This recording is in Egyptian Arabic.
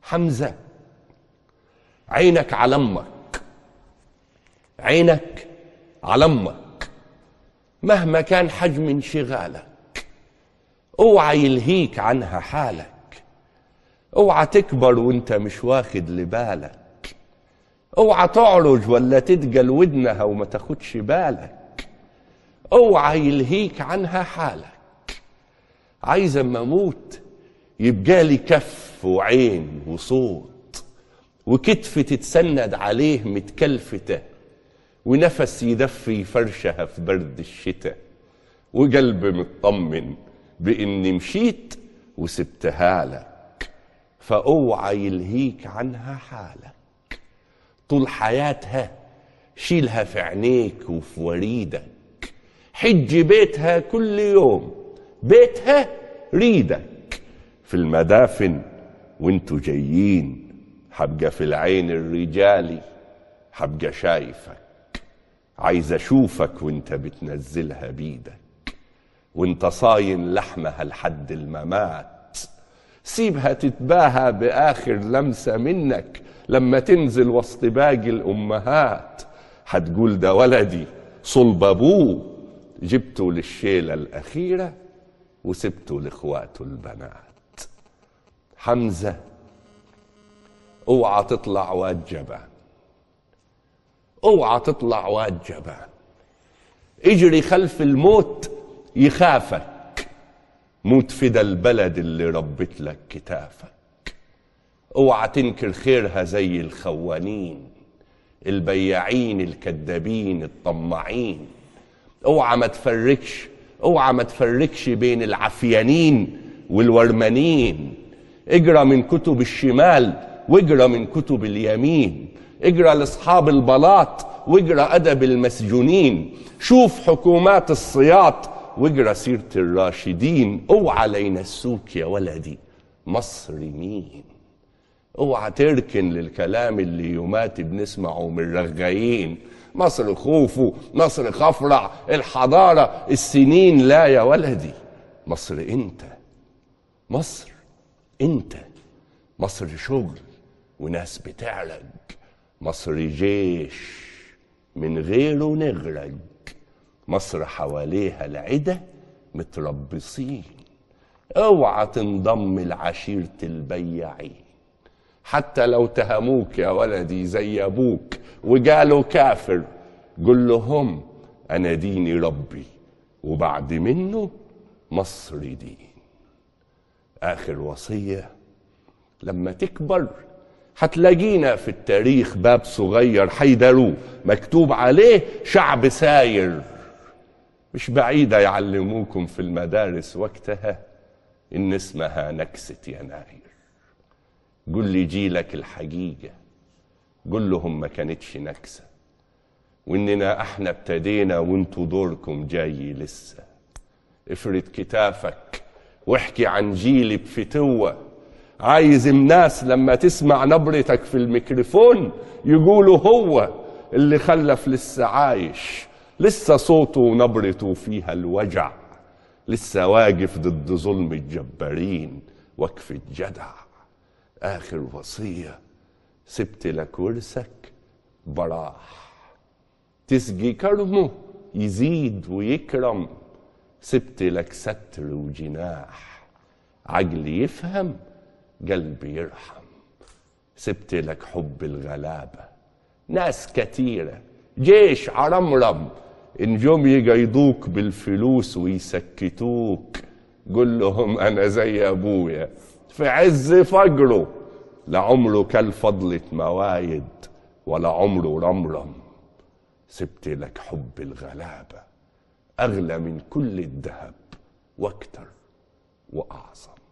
حمزة عينك على امك عينك على امك مهما كان حجم انشغالك اوعى يلهيك عنها حالك اوعى تكبر وانت مش واخد لبالك اوعى تعرج ولا تدجل ودنها وما تاخدش بالك اوعى يلهيك عنها حالك عايز اما اموت يبقى لي كف وعين وصوت وكتف تتسند عليه متكلفته ونفس يدفي فرشها في برد الشتاء وقلب مطمن باني مشيت وسبتها لك فاوعى يلهيك عنها حالك طول حياتها شيلها في عينيك وفي وريدك حج بيتها كل يوم بيتها ريدك في المدافن وانتوا جايين حبقى في العين الرجالي حبقى شايفك عايز اشوفك وانت بتنزلها بيدك وانت صاين لحمها لحد الممات سيبها تتباهى باخر لمسه منك لما تنزل وسط باقي الامهات هتقول ده ولدي صلب ابوه جبته للشيله الاخيره وسبته لاخواته البنات حمزه اوعى تطلع واد جبان اوعى تطلع واد جبان اجري خلف الموت يخافك موت فدا البلد اللي ربت لك كتافك اوعى تنكر خيرها زي الخوانين البياعين الكذابين الطماعين اوعى ما تفركش اوعى ما تفركش بين العفيانين والورمانين اجرى من كتب الشمال واجرى من كتب اليمين اجرى لاصحاب البلاط واجرى ادب المسجونين شوف حكومات الصياط واجرى سيره الراشدين اوعى لينسوك يا ولدي مصر مين اوعى تركن للكلام اللي يومات بنسمعه من رغايين مصر خوفو مصر خفرع الحضارة السنين لا يا ولدي مصر انت مصر انت مصر شغل وناس بتعرج مصر جيش من غيره نغرق مصر حواليها العدة متربصين اوعى تنضم لعشيرة البياعين حتى لو تهموك يا ولدي زي ابوك وقالوا كافر قل لهم انا ديني ربي وبعد منه مصر دين اخر وصيه لما تكبر هتلاقينا في التاريخ باب صغير حيدروه مكتوب عليه شعب ساير مش بعيدة يعلموكم في المدارس وقتها إن اسمها نكسة يناير قل لي جيلك الحقيقة قل لهم ما كانتش نكسة وإننا احنا ابتدينا وانتوا دوركم جاي لسه افرد كتافك واحكي عن جيل بفتوة عايز الناس لما تسمع نبرتك في الميكروفون يقولوا هو اللي خلف لسه عايش لسه صوته ونبرته فيها الوجع لسه واقف ضد ظلم الجبارين وقفة جدع آخر وصية سبت لك ورثك براح تسقي كرمه يزيد ويكرم سبت لك ستر وجناح عقل يفهم قلب يرحم سبت لك حب الغلابة ناس كتيرة جيش عرمرم إن جم يقيدوك بالفلوس ويسكتوك قل لهم أنا زي أبويا في عز فجره لعمره كل فضلة موايد ولا عمره رمرم سبت لك حب الغلابة أغلى من كل الذهب وأكتر وأعظم